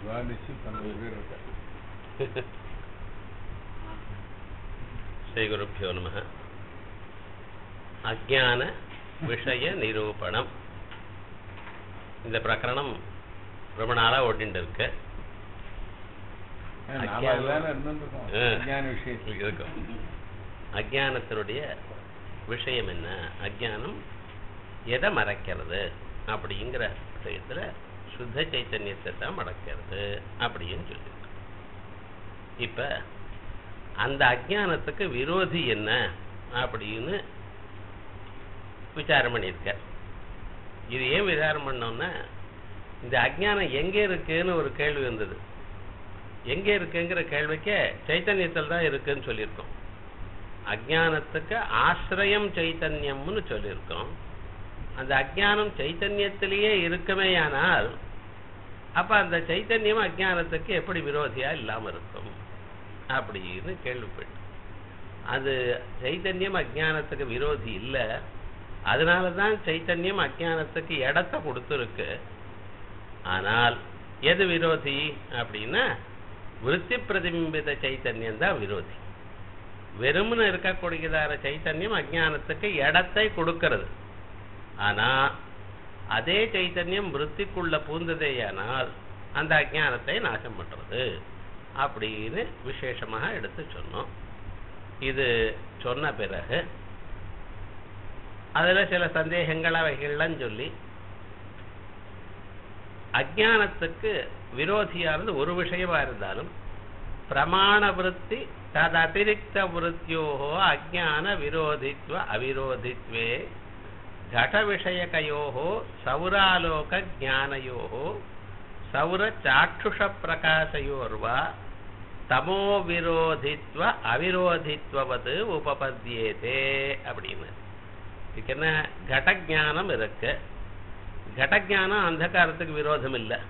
துவாதசி பன்னெண்டு பேர் இருக்கா ஸ்ரீகுருப்பியோ நம அஜான விஷய நிரூபணம் இந்த பிரகரணம் ரொம்ப நாளா ஓடிட்டு இருக்கு ஏன்னா, நாம அஜ்ஞானம். எல்லாரும் இருந்திருக்கோம் ஆ. அஜ்ஞான விஷயத்துல இருக்கும் அஜானத்தினுடைய விஷயம் என்ன அஜானம் எதை மறைக்கிறது அப்படிங்கிற விஷயத்துல சுத்த சைத்தன்யத்தை தான் மறைக்கிறது அப்படின்னு சொல்லியிருக்கு இப்ப அந்த அஜானத்துக்கு விரோதி என்ன அப்படின்னு விசாரம் பண்ணியிருக்க இது ஏன் விசாரம் பண்ணோம்னா இந்த அஜ்ஞானம் எங்க இருக்குன்னு ஒரு கேள்வி வந்தது எங்க இருக்குங்கிற கேள்விக்கு சைத்தன்யத்தில் தான் இருக்குன்னு சொல்லியிருக்கோம் அஜானத்துக்கு ஆசிரியம் சைத்தன்யம்னு சொல்லியிருக்கோம் அந்த அஜானம் சைத்தன்யத்திலேயே இருக்குமேயானால் அப்ப அந்த சைத்தன்யம் அஜானத்துக்கு எப்படி விரோதியா இல்லாம இருக்கும் அப்படின்னு கேள்விப்பட்டு அது சைத்தன்யம் அஜானத்துக்கு விரோதி இல்லை அதனால தான் சைத்தன்யம் அஜானத்துக்கு இடத்த கொடுத்துருக்கு ஆனால் எது விரோதி அப்படின்னா விருத்தி பிரதிபிம்பித சைத்தன்யம் தான் விரோதி வெறும்னு இருக்கக்கூடியதான சைத்தன்யம் அஜானத்துக்கு இடத்தை கொடுக்கிறது ஆனா அதே சைத்தன்யம் விருத்திக்குள்ள பூந்ததேயானால் அந்த அஜானத்தை நாசம் பண்றது அப்படின்னு விசேஷமாக எடுத்து சொன்னோம் இது சொன்ன பிறகு அதுல சில சந்தேகங்கள் அவைகள்லாம் சொல்லி அஜானத்துக்கு விரோதியானது ஒரு விஷயமா இருந்தாலும் பிரமாண விருத்தி தது அதிரிக்த விருத்தியோகோ அஜான விரோதித்வ அவிரோதித்வே घट विषयकयोः सौरालोक ज्ञानयोः सौर चाक्षुष प्रकाशयोर्वा தமோ விரோதித்வ அவிரோதித்வது உபபத்தியேதே அப்படின்னு இதுக்கு என்ன கடஜானம் இருக்கு கடஜானம் அந்தகாரத்துக்கு விரோதம் இல்லை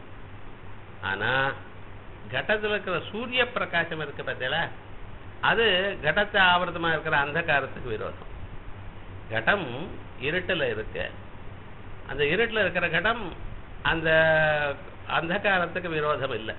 ஆனா கடத்துல இருக்கிற சூரிய பிரகாசம் இருக்கு பார்த்தீங்களா அது கடத்தை ஆவர்த்தமா இருக்கிற அந்தகாரத்துக்கு விரோதம் கடம் இருட்டுல இருக்கு அந்த இருட்டுல இருக்கிற கடம் அந்த அந்தகாரத்துக்கு விரோதம் இல்லை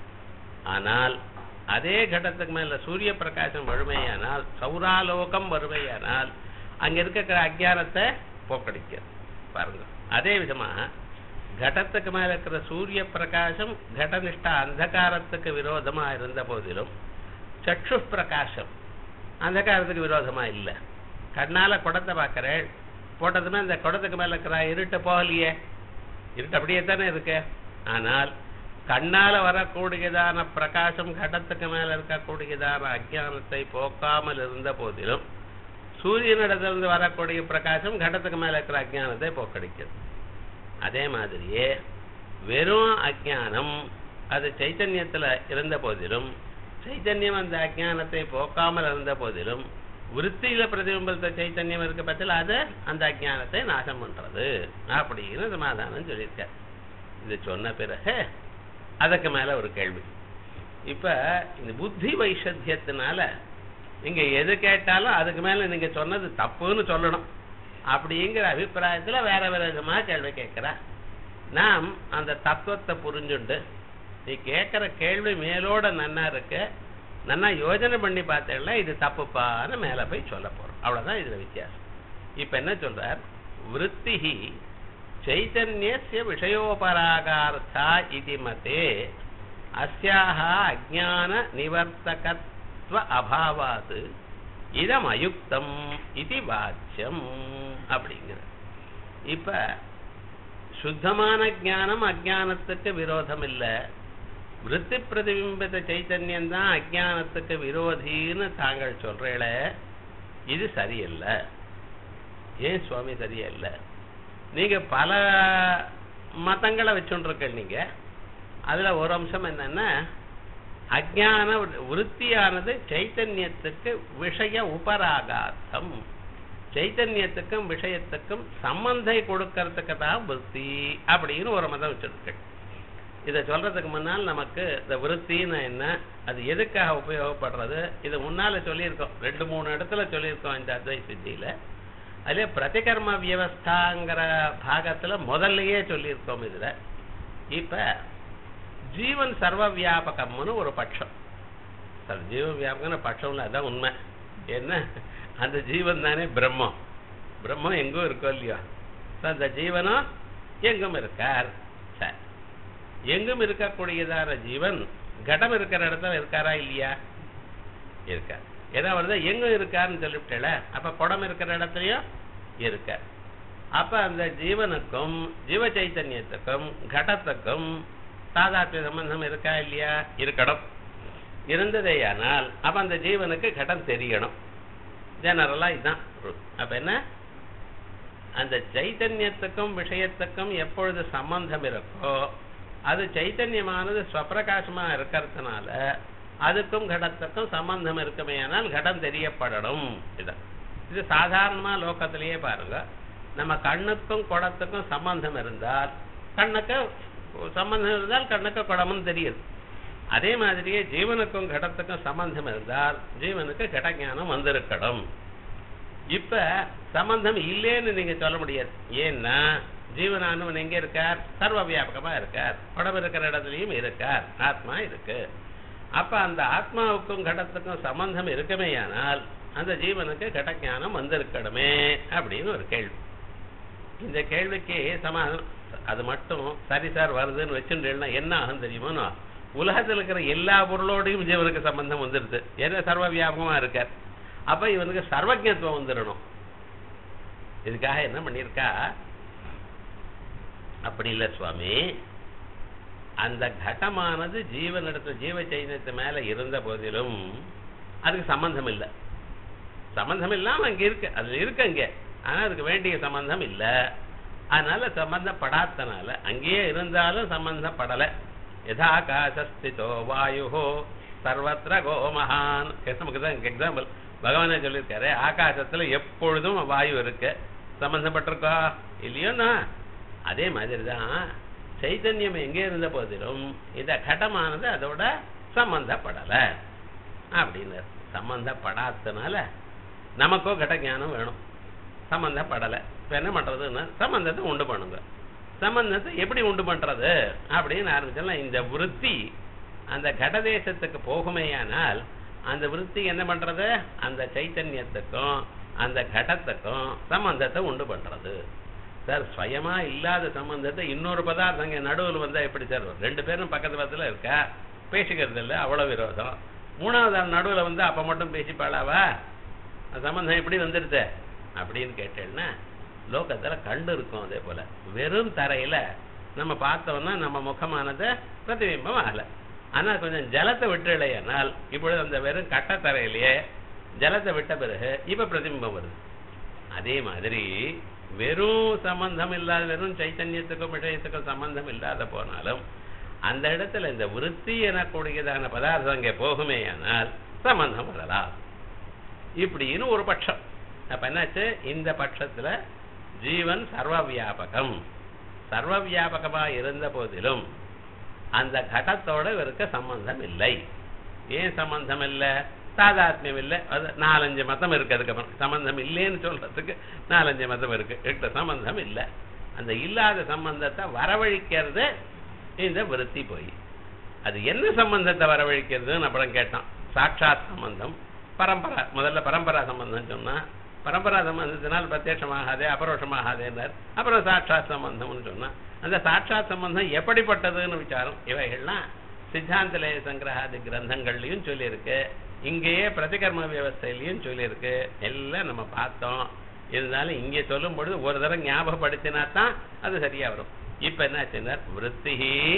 ஆனால் அதே கடத்துக்கு மேல சூரிய பிரகாசம் வறுமையானால் சௌராலோகம் வறுமையானால் அங்க இருக்கிற அஜானத்தை போக்கடிக்கிறது பாருங்க அதே விதமா கடத்துக்கு மேல இருக்கிற சூரிய பிரகாசம் கடனிஷ்ட அந்தகாரத்துக்கு விரோதமா இருந்த போதிலும் சக்ஷு பிரகாசம் அந்தகாரத்துக்கு விரோதமா இல்லை கண்ணால குடத்தை பார்க்கறேன் போட்டதுமே இந்த குடத்துக்கு மேல இருக்கிற இருட்டு போகலையே இருட்டு அப்படியே தானே இருக்கு ஆனால் கண்ணால வரக்கூடியதான பிரகாசம் கடத்துக்கு மேல இருக்கக்கூடியதான அஜானத்தை போக்காமல் இருந்த போதிலும் சூரியனிடத்திலிருந்து வரக்கூடிய பிரகாசம் கடத்துக்கு மேல இருக்கிற அஜானத்தை போக்கடிக்கிறது அதே மாதிரியே வெறும் அஜானம் அது சைத்தன்யத்துல இருந்த போதிலும் சைத்தன்யம் அந்த அஜானத்தை போக்காமல் இருந்த போதிலும் விருத்தியில பிரதிபிம்பத்த சைத்தன்யம் இருக்க பட்சத்தில் அது அந்த அஜானத்தை நாசம் பண்றது அப்படின்னு சமாதானம் சொல்லியிருக்கார் இது சொன்ன பிறகு அதுக்கு மேல ஒரு கேள்வி இப்ப இந்த புத்தி வைஷத்தியத்தினால நீங்க எது கேட்டாலும் அதுக்கு மேல நீங்க சொன்னது தப்புன்னு சொல்லணும் அப்படிங்கிற அபிப்பிராயத்துல வேற வேற விதமா கேள்வி கேட்கிறா நாம் அந்த தத்துவத்தை புரிஞ்சுண்டு நீ கேட்கிற கேள்வி மேலோட நன்னா இருக்கு நன்னா யோஜனை பண்ணி பார்த்தேன்னா இது தப்புப்பான்னு மேல போய் சொல்ல போறோம் அவ்வளவுதான் இதுல வித்தியாசம் இப்ப என்ன சொல்றார் விருத்திஹி சைத்தன்யஸ்ய விஷயோபராகார்த்தா இது மதே அஸ்யாக அஜான நிவர்த்தகத்வ அபாவாத் இதம் அயுக்தம் இது வாச்சியம் அப்படிங்கிற இப்ப சுத்தமான ஞானம் அஜானத்துக்கு விரோதம் இல்லை விருத்தி பிரதிபிம்பித்த சைத்தன்யம் தான் அஜானத்துக்கு விரோதின்னு தாங்கள் சொல்றீங்கள இது சரியில்லை ஏன் சுவாமி சரியில்லை நீங்க பல மதங்களை வச்சுருக்க நீங்க அதுல ஒரு அம்சம் என்னன்னா அஜான விருத்தியானது சைத்தன்யத்துக்கு விஷய உபராகார்த்தம் சைத்தன்யத்துக்கும் விஷயத்துக்கும் சம்பந்தை கொடுக்கறதுக்கு தான் விருத்தி அப்படின்னு ஒரு மதம் வச்சிருக்கு இதை சொல்றதுக்கு முன்னால் நமக்கு இந்த விருத்தின்னு என்ன அது எதுக்காக உபயோகப்படுறது இது முன்னால சொல்லியிருக்கோம் ரெண்டு மூணு இடத்துல சொல்லியிருக்கோம் இந்த அத்வை சித்தியில அதுல பிரதிகர்ம வியவஸ்தாங்கிற பாகத்துல முதல்லயே சொல்லியிருக்கோம் இதுல இப்ப ஜீவன் சர்வ வியாபகம்னு ஒரு பட்சம் சார் ஜீவ வியாபகம்னு பட்சம்ல அதான் உண்மை என்ன அந்த ஜீவன் தானே பிரம்மம் பிரம்மம் எங்கும் இருக்கோ இல்லையோ So, அந்த ஜீவனும் எங்கும் இருக்கார் சரி எங்கும் இருக்கக்கூடியதான ஜீவன் கடம் இருக்கிற இடத்துல இருக்காரா இல்லையா இருக்கார் ஏன்னா வருது எங்கும் இருக்காருன்னு சொல்லிவிட்டல அப்ப குடம் இருக்கிற இடத்துலயும் இருக்கார் அப்ப அந்த ஜீவனுக்கும் ஜீவ சைத்தன்யத்துக்கும் கடத்துக்கும் தாதாத்மிய சம்பந்தம் இருக்கா இல்லையா இருக்கணும் இருந்ததேயானால் அப்ப அந்த ஜீவனுக்கு கடம் தெரியணும் ஜெனரலா இதுதான் rule. அப்ப என்ன அந்த சைத்தன்யத்துக்கும் விஷயத்துக்கும் எப்பொழுது சம்பந்தம் இருக்கோ அது சைத்தன்யமானது ஸ்வப்பிரகாசமா இருக்கிறதுனால அதுக்கும் கடத்துக்கும் சம்பந்தம் இருக்குமே ஆனால் கடம் தெரியப்படணும் இதான் இது சாதாரணமா லோகத்திலேயே பாருங்க நம்ம கண்ணுக்கும் குடத்துக்கும் சம்பந்தம் இருந்தால் கண்ணுக்கு சம்பந்தம் இருந்தால் கண்ணுக்கு குடமும் தெரியுது அதே மாதிரியே ஜீவனுக்கும் கடத்துக்கும் சம்பந்தம் இருந்தால் ஜீவனுக்கு கடஞானம் வந்திருக்கணும் இப்ப சம்பந்தம் இல்லைன்னு நீங்க சொல்ல முடியாது ஏன்னா ஜீவனானவன் எங்க இருக்கார் சர்வ வியாபகமா இருக்கார் உடம்பு இருக்கிற இடத்துலயும் இருக்கார் ஆத்மா இருக்கு அப்ப அந்த ஆத்மாவுக்கும் கடத்துக்கும் சம்பந்தம் இருக்குமேயானால் அந்த ஜீவனுக்கு கடஞானம் வந்திருக்கணுமே அப்படின்னு ஒரு கேள்வி இந்த கேள்விக்கு சமாதானம் அது மட்டும் சரி சார் வருதுன்னு வச்சுட்டேன்னா என்ன ஆகும் தெரியுமோ உலகத்தில் இருக்கிற எல்லா பொருளோடையும் ஜீவனுக்கு சம்பந்தம் வந்துருது ஏன்னா சர்வ வியாபகமா இருக்கார் அப்ப இவனுக்கு சர்வஜத்துவம் வந்துடணும் இதுக்காக என்ன பண்ணியிருக்கா அப்படி இல்லை சுவாமி அந்த கடமானது ஜீவனிடத்துல ஜீவ சைதன்யத்து மேல இருந்த போதிலும் அதுக்கு சம்பந்தம் இல்லை சம்பந்தம் இல்லாம அங்க இருக்கு அதுல இருக்கு அங்க ஆனா அதுக்கு வேண்டிய சம்பந்தம் இல்ல அதனால சம்பந்தப்படாதனால அங்கேயே இருந்தாலும் சம்பந்தப்படல யதாகாசஸ்திதோ வாயுஹோ சர்வத்திர கோமகான் நமக்கு தான் எக்ஸாம்பிள் பகவானே சொல்லியிருக்காரு ஆகாசத்துல எப்பொழுதும் வாயு இருக்கு சம்பந்தப்பட்டிருக்கா இல்லையோண்ணா அதே மாதிரி தான் சைத்தன்யம் எங்கே இருந்த போதிலும் இந்த கடமானது அதோட சம்பந்தப்படல அப்படின்னு சம்பந்தப்படாதனால நமக்கோ கட ஞானம் வேணும் சம்பந்தப்படலை இப்ப என்ன பண்றதுன்னா சம்பந்தத்தை உண்டு பண்ணுங்க சம்பந்தத்தை எப்படி உண்டு பண்றது அப்படின்னு ஆரம்பிச்சோம்னா இந்த விருத்தி அந்த கடதேசத்துக்கு போகுமேயானால் அந்த விருத்தி என்ன பண்றது அந்த சைத்தன்யத்துக்கும் அந்த கடத்துக்கும் சம்பந்தத்தை உண்டு பண்றது சார் சுயமா இல்லாத சம்பந்தத்தை இன்னொரு பதார்த்தம் இங்க நடுவில் வந்தா எப்படி சார் வரும்? ரெண்டு பேரும் பக்கத்து பக்கத்துல இருக்கா பேசிக்கிறது இல்லை அவ்வளவு விரோதம் மூணாவது ஆள் நடுவில் வந்து அப்ப மட்டும் பேசிப்பாளாவா அந்த சம்பந்தம் எப்படி வந்துடுது அப்படின்னு கேட்டேன்னா லோகத்துல கண்டு இருக்கும் அதே போல வெறும் தரையில நம்ம பார்த்தோம்னா நம்ம முகமானது பிரதிபிம்பம் ஆகல ஆனா கொஞ்சம் ஜலத்தை விட்டுலையானால் இப்பொழுது அந்த வெறும் கட்டத்தரையிலேயே ஜலத்தை விட்ட பிறகு இப்ப பிரதிபிம்பம் வருது அதே மாதிரி வெறும் சம்பந்தம் இல்லாத வெறும் சைத்தன்யத்துக்கும் விஷயத்துக்கும் சம்பந்தம் இல்லாத போனாலும் அந்த இடத்துல இந்த விருத்தி எனக்கூடியதான பதார்த்தம் அங்கே போகுமேயானால் சம்பந்தம் வரலாம் இப்படின்னு ஒரு பட்சம் அப்ப என்னாச்சு இந்த பட்சத்துல ஜீவன் சர்வ வியாபகம் சர்வ வியாபகமா இருந்த போதிலும் அந்த கடத்தோட இவருக்கு சம்பந்தம் இல்லை ஏன் சம்பந்தம் இல்லை தாதாத்மியம் இல்லை அது நாலஞ்சு மதம் இருக்கு அதுக்கப்புறம் சம்பந்தம் இல்லைன்னு சொல்றதுக்கு நாலஞ்சு மதம் இருக்கு எட்டு சம்பந்தம் இல்லை அந்த இல்லாத சம்பந்தத்தை வரவழிக்கிறது இந்த விருத்தி போய் அது என்ன சம்பந்தத்தை வரவழிக்கிறதுன்னு அப்புறம் கேட்டான் சாட்சாத் சம்பந்தம் பரம்பரா முதல்ல பரம்பரா சம்பந்தம் சொன்னா பரம்பரா சம்பந்தத்தினால் பிரத்யட்சமாகாதே அபரோஷமாகாதேன்னார் அப்புறம் சாட்சாத் சம்பந்தம்னு சொன்னா அந்த சாட்சாத் சம்பந்தம் எப்படிப்பட்டதுன்னு விசாரம் இவைகள்லாம் சித்தாந்தலய சங்கிரகாதி கிரந்தங்கள்லயும் சொல்லியிருக்கு இங்கேயே பிரதிகர்ம வியவஸ்தையிலையும் சொல்லியிருக்கு எல்லாம் நம்ம பார்த்தோம் இருந்தாலும் இங்கே சொல்லும் பொழுது ஒரு தடவை ஞாபகப்படுத்தினா தான் அது சரியா வரும் இப்ப என்னாச்சுன்னா விருத்தி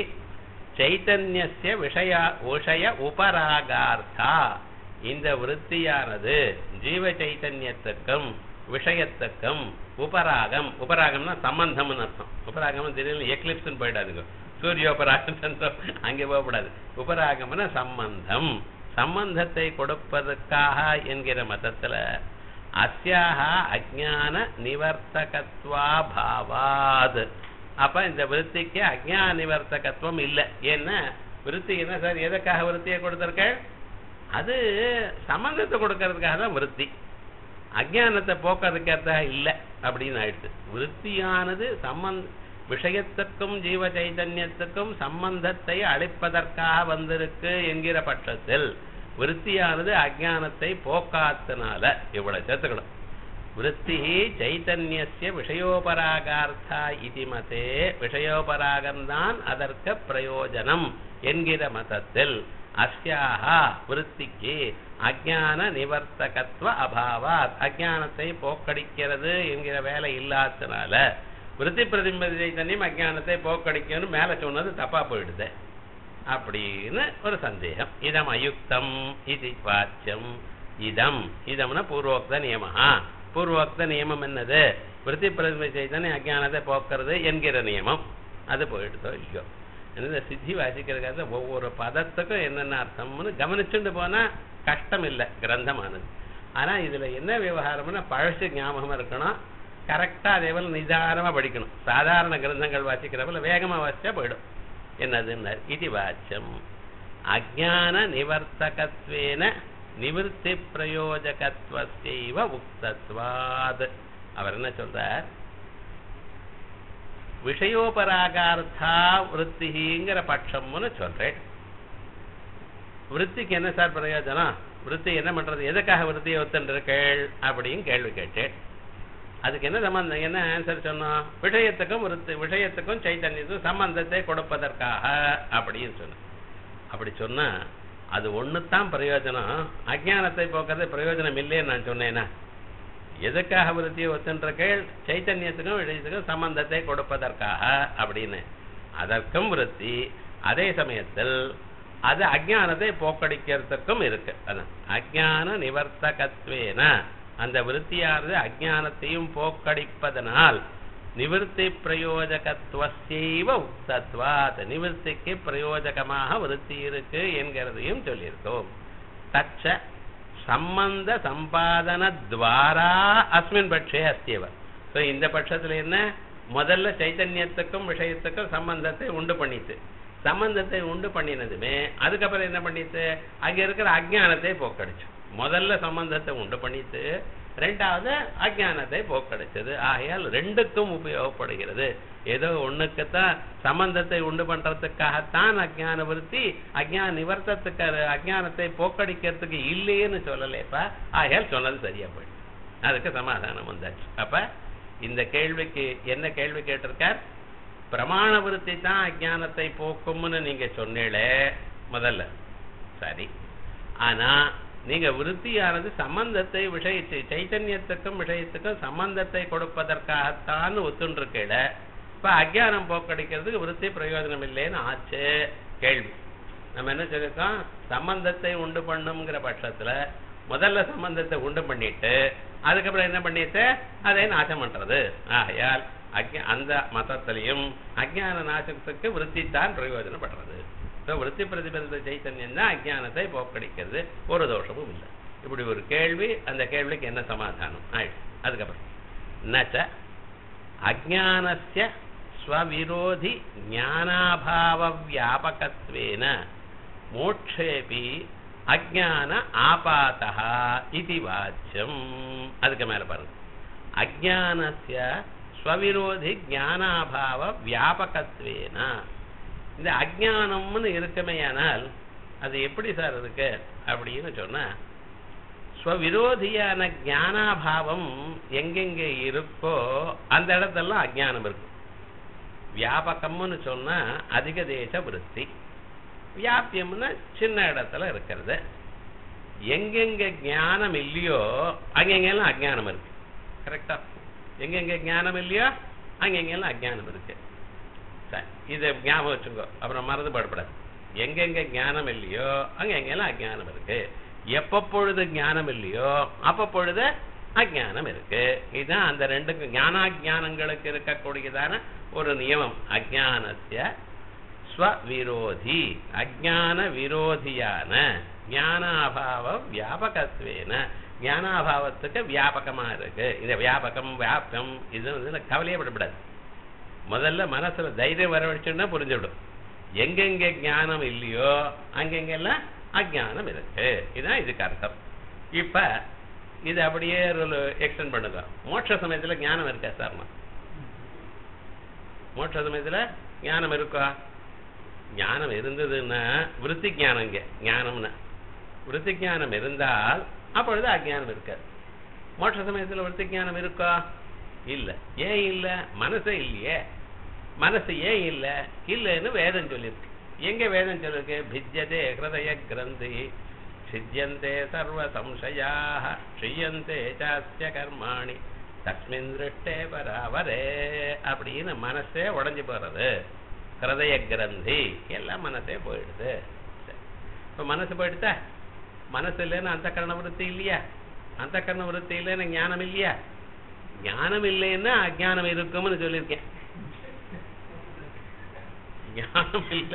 சைத்தன்யஸ்ய விஷய விஷய உபராகார்த்தா இந்த விருத்தியானது ஜீவ சைத்தன்யத்துக்கும் விஷயத்துக்கும் உபராகம் உபராகம்னா சம்பந்தம்னு அர்த்தம் உபராகம் திடீர்னு எக்லிப்ஸ்னு போயிடாதுங்க சூரியோபராகம் அங்கே போகக்கூடாது உபராகம்னா சம்பந்தம் சம்பந்தத்தை கொடுப்பதற்காக என்கிற மதத்துல அஸ்யாக அஜான நிவர்த்தகத்வா பாவாத் அப்ப இந்த விருத்திக்கு அஜ்ஞான நிவர்த்தகத்துவம் இல்லை ஏன்னா விருத்தி என்ன சார் எதுக்காக விருத்தியை கொடுத்திருக்க அது சம்பந்தத்தை கொடுக்கறதுக்காக தான் விருத்தி அஜானத்தை போக்குறதுக்காக இல்லை அப்படின்னு ஆயிடுச்சு விருத்தியானது சம்பந்த விஷயத்துக்கும் ஜீவ சைதன்யத்துக்கும் சம்பந்தத்தை அளிப்பதற்காக வந்திருக்கு என்கிற பட்சத்தில் விருத்தியானது அஜானத்தை போக்காத்தனால இவ்வளவு சேர்த்துக்கணும் விருத்தி சைத்தன்யஸ்ய விஷயோபராகார்த்தா இதி மதே விஷயோபராகம்தான் அதற்கு பிரயோஜனம் என்கிற மதத்தில் அஸ்யாக விருத்திக்கு அஜான நிவர்த்தகத்துவ அபாவாத் அஜானத்தை போக்கடிக்கிறது என்கிற வேலை இல்லாதனால விருத்தி பிரதிபதி சைத்தன்யம் அஜானத்தை போக்கடிக்கணும் மேல சொன்னது தப்பா போயிடுது அப்படின்னு ஒரு சந்தேகம் இதம் அயுக்தம் இது வாச்சியம் இதம் இதம்னா பூர்வோக்த நியமஹா பூர்வோக்த நியமம் என்னது விருத்தி பிரதிபதி சைத்தன்யம் அஜானத்தை போக்குறது என்கிற நியமம் அது போயிடுதோ இல்லையோ இந்த சித்தி வாசிக்கிறதுக்காக ஒவ்வொரு பதத்துக்கும் என்னென்ன அர்த்தம்னு கவனிச்சுட்டு போனா கஷ்டம் இல்லை கிரந்தமானது ஆனா இதுல என்ன விவகாரம்னா பழசு ஞாபகம் இருக்கணும் கரெக்டா அதே போல நிதானமா படிக்கணும் சாதாரண கிரந்தங்கள் வாசிக்கிறப்பல வேகமா வாசிச்சா போயிடும் என்னதுன்னு இது வாச்சம் அஜான நிவர்த்தகத்வேன நிவர்த்தி பிரயோஜகத்வசைவ உக்தத்வாத் அவர் என்ன சொல்றார் விஷயோபராகார்த்தா விற்த்திங்கிற பட்சம்னு சொல்றேன் விற்த்திக்கு என்ன சார் பிரயோஜனம் விற்பி என்ன பண்றது எதுக்காக விற்த்தியை ஒத்துருக்கேள் அப்படின்னு கேள்வி கேட்டேன் அதுக்கு என்ன சம்பந்தம் என்ன ஆன்சர் சொன்னோம் விஷயத்துக்கும் விருத்தி விஷயத்துக்கும் சைத்தன்யத்துக்கும் சம்பந்தத்தை கொடுப்பதற்காக அப்படின்னு சொன்னேன் அப்படி சொன்னா அது ஒண்ணுதான் பிரயோஜனம் அஜானத்தை போக்குறது பிரயோஜனம் இல்லைன்னு நான் சொன்னேன்னா எதுக்காக விருத்தியை ஒத்துன்ற கேள் சைத்தன்யத்துக்கும் விஷயத்துக்கும் சம்பந்தத்தை கொடுப்பதற்காக அப்படின்னு அதற்கும் விருத்தி அதே சமயத்தில் அது அஜானத்தை போக்கடிக்கிறதுக்கும் இருக்கு அதான் அஜான நிவர்த்தகத்வேன அந்த விருத்தியானது அஜானத்தையும் போக்கடிப்பதனால் நிவர்த்தி பிரயோஜகத்துவசைவ உக்தத்வாத் நிவர்த்திக்கு பிரயோஜகமாக விருத்தி இருக்கு என்கிறதையும் சொல்லியிருக்கோம் தச்ச சம்பந்த சம்பாதன துவாரா அஸ்மின் பட்சே அஸ்தியவ ஸோ இந்த பட்சத்துல என்ன முதல்ல சைத்தன்யத்துக்கும் விஷயத்துக்கும் சம்பந்தத்தை உண்டு பண்ணித்து சம்பந்தத்தை உண்டு பண்ணினதுமே அதுக்கப்புறம் என்ன பண்ணிட்டு அங்க இருக்கிற அஜானத்தை போக்கடிச்சு முதல்ல சம்பந்தத்தை உண்டு பண்ணிட்டு ரெண்டாவது அஜானத்தை போக்கடிச்சது ஆகையால் ரெண்டுக்கும் உபயோகப்படுகிறது ஏதோ ஒண்ணுக்குத்தான் சம்பந்தத்தை உண்டு பண்றதுக்காகத்தான் அஜான விருத்தி அஜான நிவர்த்தத்துக்கு அஜானத்தை போக்கடிக்கிறதுக்கு இல்லையேன்னு சொல்லலேப்பா ஆகையால் சொன்னது சரியா போயிடுச்சு அதுக்கு சமாதானம் வந்தாச்சு அப்ப இந்த கேள்விக்கு என்ன கேள்வி கேட்டிருக்கார் பிரமாண விருத்தி தான் அஜானத்தை போக்கும்னு நீங்க சொன்னீங்களே முதல்ல சரி ஆனா நீங்க விருத்தியானது சம்பந்தத்தை விஷய சைத்தன்யத்துக்கும் விஷயத்துக்கும் சம்பந்தத்தை கொடுப்பதற்காகத்தான் ஒத்துண்டிருக்கீட இப்ப அஜானம் போக்கடிக்கிறதுக்கு விருத்தி பிரயோஜனம் இல்லைன்னு ஆச்சு கேள்வி நம்ம என்ன சொல்லியிருக்கோம் சம்பந்தத்தை உண்டு பண்ணுங்கிற பட்சத்துல முதல்ல சம்பந்தத்தை உண்டு பண்ணிட்டு அதுக்கப்புறம் என்ன பண்ணிட்டு அதை நாசம் பண்றது ஆகையால் அஜ்ஞா அந்த மதத்திலையும் அஜ்ஞான நாசத்துக்கு விருத்தித்தான் பிரயோஜனப்படுறது ஸோ விருத்தி பிரதிபலித்த சைத்தன்யம் தான் அஜ்ஞானத்தை போக்கடிக்கிறது ஒரு தோஷமும் இல்லை இப்படி ஒரு கேள்வி அந்த கேள்விக்கு என்ன சமாதானம் ஆயிடுச்சு அதுக்கப்புறம் நச்ச அஜானஸ்ய ஸ்வவிரோதி ஞானாபாவ வியாபகத்வேன மோட்சேபி அஜான ஆபாத்தா இது வாச்சியம் அதுக்கு மேல பாருங்க அஜானஸ்ய ஸ்வவிரோதி ஞானாபாவ வியாபகத்வேன இந்த அஜானம்னு இருக்குமேயானால் அது எப்படி சார் இருக்கு அப்படின்னு சொன்னா ஸ்வவிரோதியான ஞானாபாவம் எங்கெங்க இருக்கோ அந்த இடத்தெல்லாம் அஜானம் இருக்கும் வியாபகம்னு சொன்னா அதிக தேச விருத்தி வியாபியம்னா சின்ன இடத்துல இருக்கிறது எங்கெங்க ஞானம் இல்லையோ அங்கெங்கெல்லாம் அஜானம் இருக்கு கரெக்டா எங்கெங்க ஞானம் இல்லையோ அங்கெங்கெல்லாம் அஜானம் இருக்கு சரி இதை ஞாபகம் வச்சுக்கோ அப்புறம் மறந்து படப்படாது எங்கெங்க ஞானம் இல்லையோ அங்க எங்கெல்லாம் அஜானம் இருக்கு எப்ப பொழுது ஞானம் இல்லையோ அப்ப பொழுது அஜானம் இருக்கு இதுதான் அந்த ரெண்டுக்கு ஞானாஜானங்களுக்கு இருக்கக்கூடியதான ஒரு நியமம் அஜானசிய ஸ்வவிரோதி அஜான விரோதியான ஞானாபாவ வியாபகத்வேன ஞானாபாவத்துக்கு வியாபகமா இருக்கு இந்த வியாபகம் வியாப்தம் இது வந்து கவலையே படப்படாது முதல்ல மனசுல தைரியம் வரவழைச்சுன்னா புரிஞ்சுவிடும் எங்கெங்க ஞானம் இல்லையோ அங்கெங்கெல்லாம் அஜானம் இருக்கு இதுதான் இதுக்கு அர்த்தம் இப்ப இது அப்படியே ஒரு எக்ஸ்டெண்ட் பண்ணுங்க மோட்ச சமயத்துல ஞானம் இருக்கா சார்மா மோட்ச சமயத்துல ஞானம் இருக்கா ஞானம் இருந்ததுன்னா விருத்தி ஞானம் இங்க ஞானம்னா விருத்தி ஞானம் இருந்தால் அப்பொழுது அஜ்ஞானம் இருக்காது மோட்ச சமயத்துல விருத்தி ஞானம் இருக்கா இல்ல ஏன் இல்ல மனசே இல்லையே மனசு ஏன் இல்ல இல்லைன்னு வேதம் சொல்லியிருக்கு எங்க வேதம் சொல்லிருக்கு பிஜ்யதே ஹிருதய கிரந்தி சித்தியந்தே சர்வ சம்சயாக க்ஷியந்தே சாஸ்ய கர்மாணி தஸ்மின் திருஷ்டே பராவரே அப்படின்னு மனசே உடைஞ்சு போறது ஹிருதய கிரந்தி எல்லாம் மனசே போயிடுது சரி. இப்ப மனசு போயிடுதா மனசு இல்லைன்னு அந்த கரண விருத்தி இல்லையா அந்த கரண விருத்தி இல்லைன்னு ஞானம் இல்லையா ஞானம் இல்லைன்னா அஜானம் இருக்கும்னு சொல்லியிருக்கேன் ஞானம் இல்ல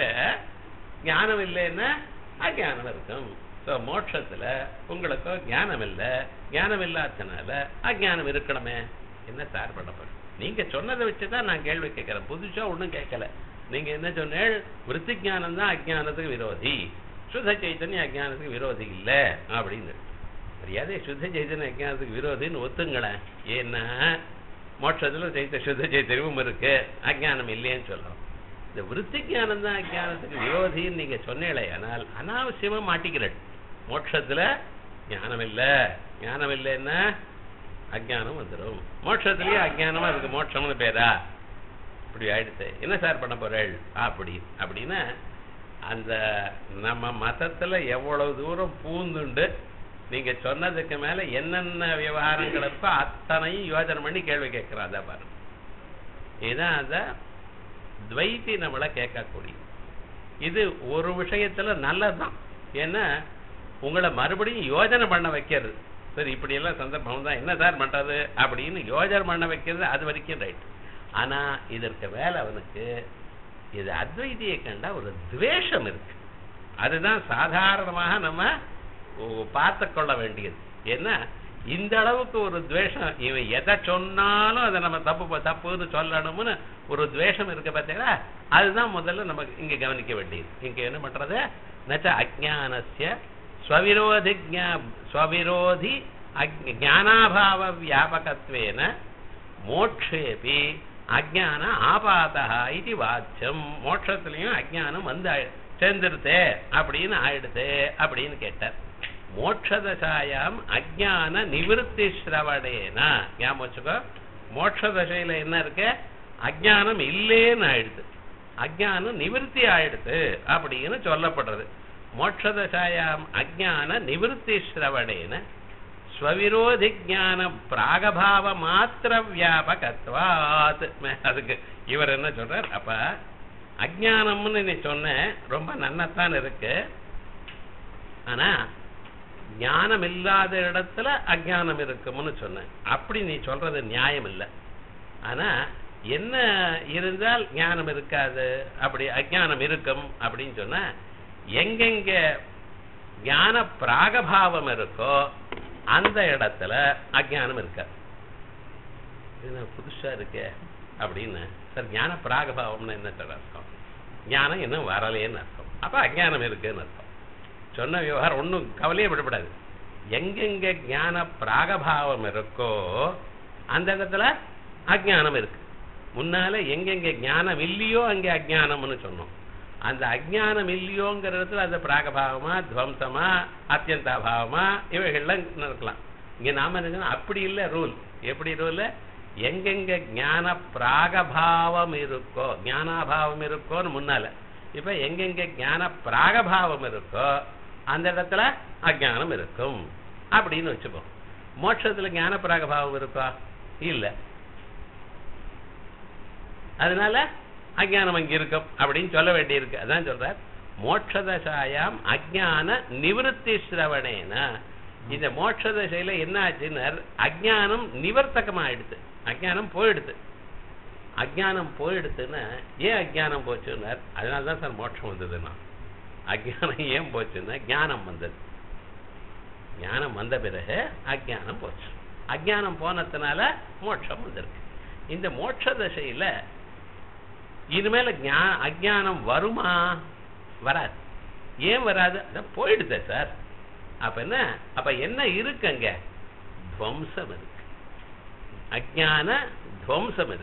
ஞானம் இல்லைன்னா அஜானம் இருக்கும் ஸோ மோட்சத்துல உங்களுக்கு ஞானம் இல்ல ஞானம் இல்லாதனால அஜானம் இருக்கணுமே என்ன சார் பண்ண போறேன் நீங்க சொன்னதை வச்சுதான் நான் கேள்வி கேட்கிறேன் புதுசா ஒண்ணும் கேட்கல நீங்க என்ன சொன்னேன் விருத்தி ஞானம் தான் அஜானத்துக்கு விரோதி சுத்த சைத்தன்யம் அஜானத்துக்கு விரோதி இல்ல அப்படின்னு மரியாதை சுத்த சைத்தன்யம் அஜானத்துக்கு விரோதின்னு ஒத்துங்களேன் ஏன்னா மோட்சத்துல சைத்த சுத்த சைத்தன்யமும் இருக்கு அஜானம் இல்லையேன்னு சொல்றோம் இந்த விருத்தி ஞானம் தான் அஜானத்துக்கு விரோதின்னு நீங்க சொன்னீங்களே ஆனால் அனாவசியமா மாட்டிக்கிறேன் மோட்சத்துல ஞானம் இல்ல ஞானம் இல்லைன்னா அஜானம் வந்துடும் மோட்சத்திலேயே அஜானமா அதுக்கு மோட்சம்னு பேரா இப்படி ஆயிடுச்சு என்ன சார் பண்ண போறேள் அப்படி அப்படின்னா அந்த நம்ம மதத்துல எவ்வளவு தூரம் பூந்துண்டு நீங்க சொன்னதுக்கு மேல என்னென்ன விவகாரங்கள் இருக்கோ அத்தனையும் யோசனை பண்ணி கேள்வி கேட்கிறோம் அதான் பாருங்க இதுதான் அந்த துவைத்தி நம்மள கேட்கக்கூடிய இது ஒரு விஷயத்துல நல்லதுதான் ஏன்னா உங்களை மறுபடியும் யோஜனை பண்ண வைக்கிறது சரி இப்படி எல்லாம் சந்தர்ப்பம் தான் என்ன சார் பண்றது அப்படின்னு யோஜனை பண்ண வைக்கிறது அது வரைக்கும் ரைட் ஆனா இதற்கு மேல அவனுக்கு இது அத்வைதியை கண்டா ஒரு துவேஷம் இருக்கு அதுதான் சாதாரணமாக நம்ம பார்த்து கொள்ள வேண்டியது ஏன்னா இந்த அளவுக்கு ஒரு துவேஷம் இவன் எதை சொன்னாலும் அதை நம்ம தப்பு தப்புன்னு சொல்லணும்னு ஒரு துவேஷம் இருக்கு பார்த்தீங்களா அதுதான் முதல்ல நம்ம இங்க கவனிக்க வேண்டியது இங்க என்ன பண்றது நச்ச அஜானசிய ஸ்வவிரோதி ஸ்வவிரோதி ஞானாபாவ வியாபகத்வேன மோட்சேபி அஜான ஆபாதா இது வாச்சம் மோட்சத்திலையும் அஜானம் வந்து சேர்ந்துருத்தே அப்படின்னு ஆயிடுதே அப்படின்னு கேட்டார் மோட்சதசாயாம் அஜான நிவிருத்தி ஸ்ரவணேனா ஞாபகம் வச்சுக்கோ மோட்சதசையில என்ன இருக்கு அஜானம் இல்லேன்னு ஆயிடுது அஜானம் நிவிருத்தி ஆயிடுது அப்படின்னு சொல்லப்படுறது மோட்சதசாயாம் அஜான நிவிருத்தி ஸ்ரவணேன ஸ்வவிரோதி ஜான பிராகபாவ மாத்திர வியாபகத்வாத் அதுக்கு இவர் என்ன சொல்றார் அப்ப அஜானம்னு நீ சொன்ன ரொம்ப நன்னத்தான் இருக்கு ஆனா ஞானம் இல்லாத இடத்துல அஜானம் இருக்கும்னு சொன்னேன் அப்படி நீ சொல்றது நியாயம் இல்லை ஆனா என்ன இருந்தால் ஞானம் இருக்காது அப்படி அஜானம் இருக்கும் அப்படின்னு சொன்னா எங்கெங்க ஞான பிராகபாவம் இருக்கோ அந்த இடத்துல அஜானம் இருக்காது இது புதுசா இருக்கே அப்படின்னு சார் ஞான பிராகபாவம்னு என்ன சார் அர்த்தம் ஞானம் இன்னும் வரலையேன்னு அர்த்தம் அப்ப அஜானம் இருக்குன்னு அர்த்தம் சொன்ன விவகாரம் ஒன்றும் கவலையே விடப்படாது எங்கெங்க ஞான பிராகபாவம் இருக்கோ அந்த இடத்துல அஜானம் இருக்கு முன்னால எங்கெங்க ஞானம் இல்லையோ அங்கே அஜானம்னு சொன்னோம் அந்த அஜானம் இல்லையோங்கிற இடத்துல அந்த பிராகபாவமா துவம்சமா அத்தியந்தாபாவமா இவைகள்லாம் இருக்கலாம் இங்க நாம என்ன அப்படி இல்லை ரூல் எப்படி ரூல் எங்கெங்க ஞான பிராகபாவம் இருக்கோ ஞானாபாவம் இருக்கோன்னு முன்னால இப்ப எங்கெங்க ஞான பிராகபாவம் இருக்கோ அந்த இடத்துல அஜானம் இருக்கும் அப்படின்னு வச்சுப்போம் மோட்சத்துல ஞான பிராகபாவம் இருக்கா இல்ல அதனால அஜானம் அங்க இருக்கும் அப்படின்னு சொல்ல வேண்டியிருக்கு அதான் சொல்றார் மோட்சதசாயாம் அஜான நிவர்த்தி சிரவணேன இந்த மோட்சதசையில என்ன ஆச்சுன்னார் அஜானம் நிவர்த்தகமாயிடுது அஜானம் போயிடுது அஜானம் போயிடுத்துன்னா ஏன் அஜானம் போச்சுன்னார் அதனால தான் சார் மோட்சம் வந்ததுன்னா அஜானம் ஏன் போச்சுன்னா ஞானம் வந்தது ஞானம் வந்த பிறகு அஜானம் போச்சு அஜானம் போனதுனால மோட்சம் வந்திருக்கு இந்த மோட்ச தசையில இனிமேல அஜானம் வருமா வராது ஏன் வராது அதான் போயிடுதே சார் அப்ப என்ன அப்ப என்ன இருக்கு அங்க துவம்சம் இருக்கு அஜான துவம்சம் இருக்கு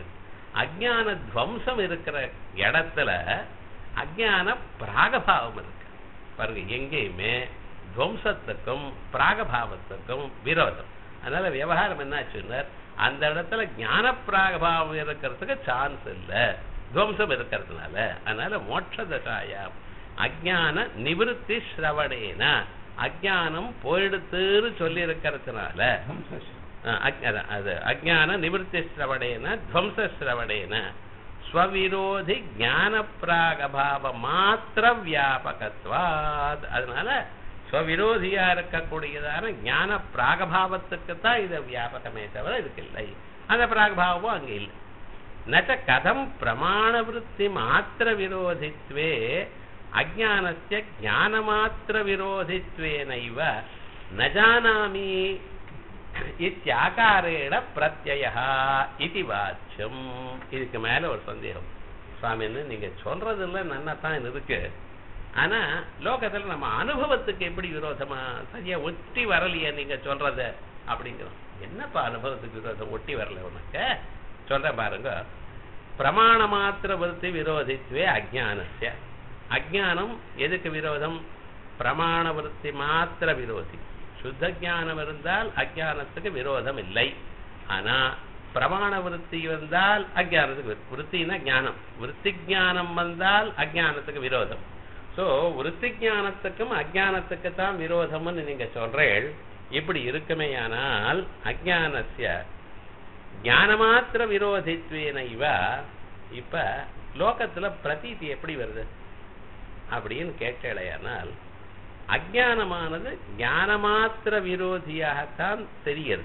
அஜ்ஞான துவம்சம் இருக்கிற இடத்துல அஜ்ஞான பிராகபாவம் இருக்கு பாருங்க எங்கேயுமே துவம்சத்துக்கும் பிராகபாவத்துக்கும் விரோதம் அதனால விவகாரம் என்னாச்சுன்னா அந்த இடத்துல ஞான பிராகபாவம் இருக்கிறதுக்கு சான்ஸ் இல்லை துவம்சம் இருக்கிறதுனால அதனால மோட்ச தசாயாம் அஜ்ஞான நிவிருத்தி ஸ்ரவணேன அஜ்ஞானம் போயிடுத்துன்னு சொல்லி இருக்கிறதுனால அது அஜ்ஞான நிவிருத்தி ஸ்ரவணேன துவம்ச ஸ்ரவணேன ஸ்வவிரோதி ஞான பிராகபாவ மாத்திர வியாபகத்வாத் அதனால ஸ்வவிரோதியா இருக்கக்கூடியதான ஞான பிராகபாவத்துக்கு தான் இது வியாபகமே தவிர இதுக்கு இல்லை அந்த பிராகபாவமும் அங்கே இல்லை நச்ச கதம் பிரமாணவருத்தி மாத்திர விரோதித்வே அஜானஸ்ய ஞானமாத்திர விரோதித்வேனைவ ந ஜானாமி இத்தியாகாரேண பிரத்யய இது வாச்சியம் இதுக்கு மேல ஒரு சந்தேகம் சுவாமின்னு நீங்க சொல்றதுல நன்னத்தான் இருக்கு ஆனா லோகத்துல நம்ம அனுபவத்துக்கு எப்படி விரோதமா சரியா ஒட்டி வரலையே நீங்க சொல்றத அப்படிங்கிறோம் என்னப்பா அனுபவத்துக்கு விரோதம் ஒட்டி வரல உனக்கு சொல்ற பாருங்க பிரமாண மாத்திர விருத்தி விரோதித்வே அஜானஸ்ய அஜானம் எதுக்கு விரோதம் பிரமாண விருத்தி மாத்திர விரோதி சுத்த ஞானம் இருந்தால் அஜானத்துக்கு விரோதம் இல்லை ஆனா பிரமாண விருத்தி வந்தால் அஜானத்துக்கு விருத்தினா ஞானம் விருத்தி ஞானம் வந்தால் அஜானத்துக்கு விரோதம் சோ விருத்தி ஞானத்துக்கும் அஜானத்துக்கு தான் விரோதம்னு நீங்க சொல்றேள் இப்படி இருக்குமேயானால் அஜானசிய ஞானமாத்திர விரோதித்வேன இவ இப்ப லோகத்துல பிரதீதி எப்படி வருது அப்படின்னு கேட்கலையானால் அஜானமானது ஞானமாத்திர விரோதியாகத்தான் தெரியுது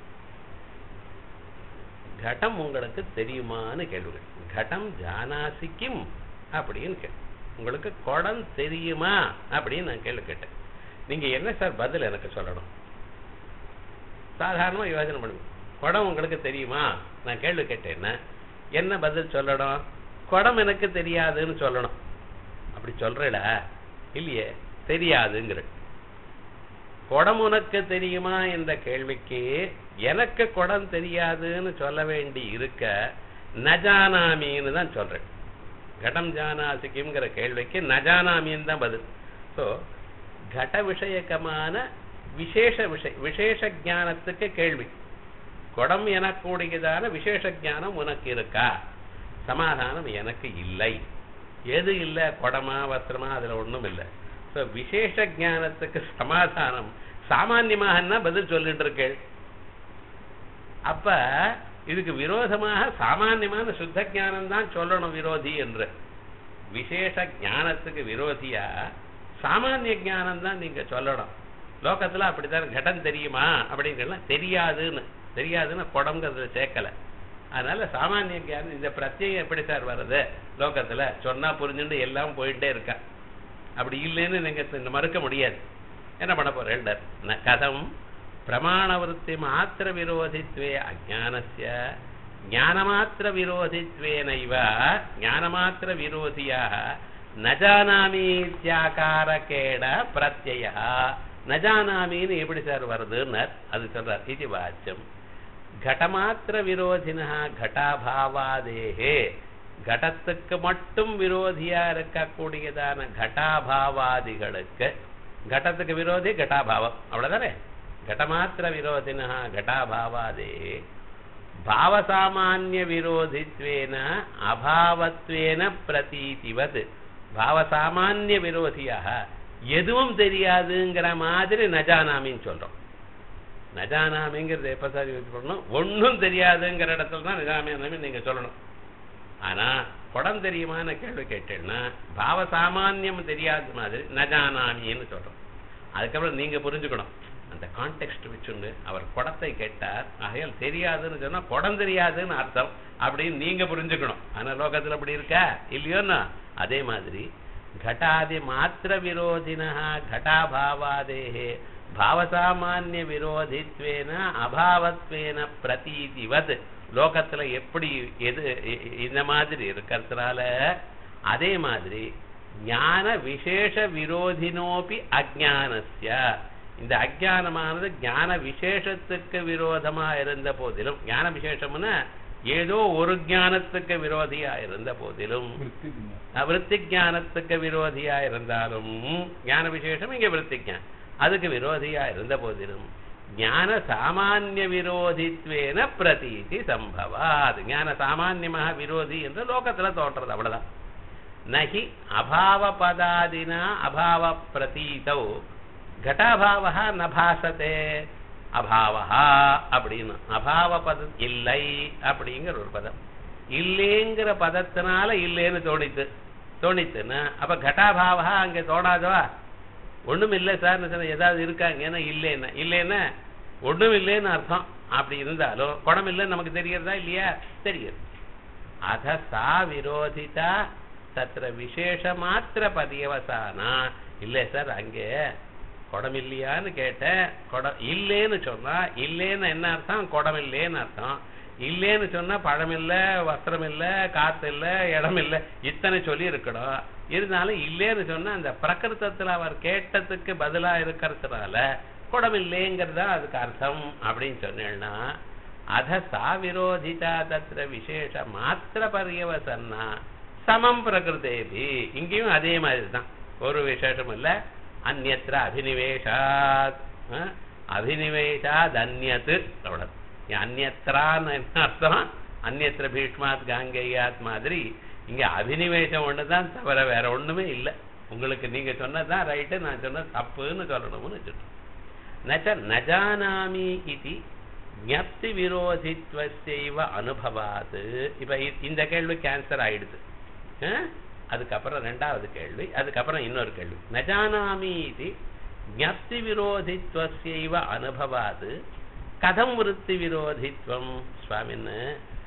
கடம் உங்களுக்கு தெரியுமான்னு கேள்வி கடம் ஜானாசிக்கும் அப்படின்னு கேள்வி உங்களுக்கு குடம் தெரியுமா அப்படின்னு நான் கேள்வி கேட்டேன் நீங்க என்ன சார் பதில் எனக்கு சொல்லணும் சாதாரணமா யோசனை பண்ணுங்க குடம் உங்களுக்கு தெரியுமா நான் கேள்வி கேட்டேன்னா என்ன பதில் சொல்லணும் குடம் எனக்கு தெரியாதுன்னு சொல்லணும் அப்படி சொல்றடா இல்லையே தெரியாதுங்கிற குடம் உனக்கு தெரியுமா என்ற கேள்விக்கு எனக்கு குடம் தெரியாதுன்னு சொல்ல வேண்டி இருக்க நஜானாமின்னு தான் சொல்றேன் கடம் ஜானாசிக்குங்கிற கேள்விக்கு நஜானாமின்னு தான் பதில் ஸோ கட விஷயக்கமான விசேஷ விஷய விசேஷ ஞானத்துக்கு கேள்வி குடம் எனக்கூடியதான விசேஷ ஞானம் உனக்கு இருக்கா சமாதானம் எனக்கு இல்லை எது இல்லை குடமா வஸ்திரமா அதுல ஒண்ணும் இல்லை ஸோ விசேஷ ஞானத்துக்கு சமாதானம் சாமான்யமாக பதில் சொல்லிட்டு இருக்கேள் அப்ப இதுக்கு விரோதமாக சாமான்யமான சுத்த ஞானம் தான் சொல்லணும் விரோதி என்று விசேஷ ஞானத்துக்கு விரோதியா சாமானிய ஞானம் தான் நீங்க சொல்லணும் லோகத்துல அப்படித்தான் கடம் தெரியுமா அப்படிங்கலாம் தெரியாதுன்னு தெரியாதுன்னு குடம்ங்கிறதுல சேர்க்கல அதனால சாமானிய ஞானம் இந்த பிரத்யேகம் எப்படி சார் வருது லோகத்துல சொன்னா புரிஞ்சுட்டு எல்லாம் போயிட்டே இருக்கா அப்படி இல்லைன்னு நீங்க மறுக்க முடியாது என்ன பண்ண போறேன் கதம் பிரமாணவருத்தி மாத்திர விரோதித்வே அஜானஸ்ய ஞானமாத்திர விரோதித்வேனைவ ஞானமாத்திர விரோதியாக நஜானாமீத்யாகாரகேட பிரத்ய நஜானாமின்னு எப்படி சார் வருதுன்னு அது சொல்றார் இது வாச்சியம் கடமாத்திர விரோதினா கட்டாபாவாதேகே கடத்துக்கு மட்டும் விரோதியா இருக்கக்கூடியதான கட்டாபாவாதிகளுக்கு கடத்துக்கு விரோதி கட்டாபாவம் அவ்வளவுதானே கடமாத்திர விரோதினா கட்டாபாவாதே பாவசாமானிய விரோதித்வேன அபாவத்வேன பிரதீதிவத் பாவசாமானிய விரோதியாக எதுவும் தெரியாதுங்கிற மாதிரி நஜானாமின்னு சொல்றோம் நஜானாமிங்கிறது எப்ப சார் யூஸ் பண்ணணும் ஒன்றும் தெரியாதுங்கிற இடத்துல தான் நஜானாமி நீங்க சொல்லணும் ஆனா குடம் தெரியுமான கேள்வி கேட்டேன்னா பாவ சாமானியம் தெரியாத மாதிரி நஜானாமின்னு சொல்றோம் அதுக்கப்புறம் நீங்க புரிஞ்சுக்கணும் அந்த கான்டெக்ட் வச்சுண்டு அவர் குடத்தை கேட்டார் ஆகையால் தெரியாதுன்னு சொன்னா குடம் தெரியாதுன்னு அர்த்தம் அப்படின்னு நீங்க புரிஞ்சுக்கணும் ஆனா லோகத்துல அப்படி இருக்கா இல்லையோன்னா அதே மாதிரி घटादि मात्र विरोधिनः घटाभावादेः பாவசாமானிய விரோதித்வேன அபாவத்வேன பிரதீதிவத் லோகத்துல எப்படி எது இந்த மாதிரி இருக்கிறதுனால அதே மாதிரி ஞான விசேஷ விரோதினோபி அஜானஸ்ய இந்த அஜானமானது ஞான விசேஷத்துக்கு விரோதமா இருந்த போதிலும் ஞான விசேஷம்னா ஏதோ ஒரு ஞானத்துக்கு விரோதியா இருந்த போதிலும் விருத்தி ஞானத்துக்கு விரோதியா இருந்தாலும் ஞான விசேஷம் இங்க விருத்தி ஞானம் அதுக்கு விரோதியா இருந்த போதிலும் ஞான சாமானிய விரோதித்வேன பிரதீதி சம்பவாத் ஞான சாமான்யமாக விரோதி என்று லோகத்துல தோன்றது அவ்வளவுதான் நகி அபாவ பதாதினா அபாவ பிரதீதௌ கட்டாபாவா ந பாசத்தே அபாவா அப்படின்னு அபாவ பதம் இல்லை அப்படிங்கிற ஒரு பதம் இல்லைங்கிற பதத்தினால இல்லைன்னு தோணித்து தோணித்துன்னா அப்ப கட்டாபாவா அங்க தோணாதவா ஒண்ணும் இல்லை சார் சொன்ன ஏதாவது இருக்காங்கன்னா இல்லைன்னா இல்லைன்னா ஒண்ணும் இல்லைன்னு அர்த்தம் அப்படி இருந்தாலும் குடம் இல்லைன்னு நமக்கு தெரியறதா இல்லையா தெரியுது அத சா விரோதிதா தத்திர விசேஷ மாத்திர பதியவசானா இல்லை சார் அங்கே குடம் இல்லையான்னு கேட்டேன் குடம் இல்லைன்னு சொன்னா இல்லைன்னு என்ன அர்த்தம் குடம் இல்லைன்னு அர்த்தம் இல்லைன்னு சொன்னா பழம் இல்ல வஸ்திரம் இல்ல காத்து இல்ல இடம் இல்ல இத்தனை சொல்லி இருக்கணும் இருந்தாலும் இல்லைன்னு சொன்னா அந்த பிரகிருத்தத்துல அவர் கேட்டதுக்கு பதிலா இருக்கிறதுனால குடம் இல்லைங்கிறது தான் அதுக்கு அர்த்தம் அப்படின்னு சொன்னேன்னா அத சா விரோதிதா தத்திர விசேஷ மாத்திர பரியவசன்னா சமம் பிரகிருதேபி இங்கேயும் அதே மாதிரி தான் ஒரு விசேஷம் இல்ல அந்நத்திர அபினிவேஷாத் அஹ், அபினிவேஷாத் அந்நத்து அவ்வளவு அந்நத்திரான்னு என்ன அர்த்தம் அந்நத்திர பீஷ்மாத் காங்கேயாத் மாதிரி இங்க அபினிவேஷம் ஒண்ணுதான் தவிர வேற ஒண்ணுமே இல்லை உங்களுக்கு நீங்க சொன்னதுதான் ரைட்டு நான் சொன்னது தப்புன்னு சொல்லணும்னு வச்சுட்டோம் நச்ச நஜானாமி இது ஞப்தி விரோதித்வசைவ அனுபவாது இப்ப இ- இந்த கேள்வி கேன்சர் ஆயிடுது அஹ்? அதுக்கப்புறம் ரெண்டாவது கேள்வி அதுக்கப்புறம் இன்னொரு கேள்வி நஜானாமி இது ஞப்தி விரோதித்வசைவ அனுபவாது கதம் விருத்தி விரோதித்வம் சுவாமின்னு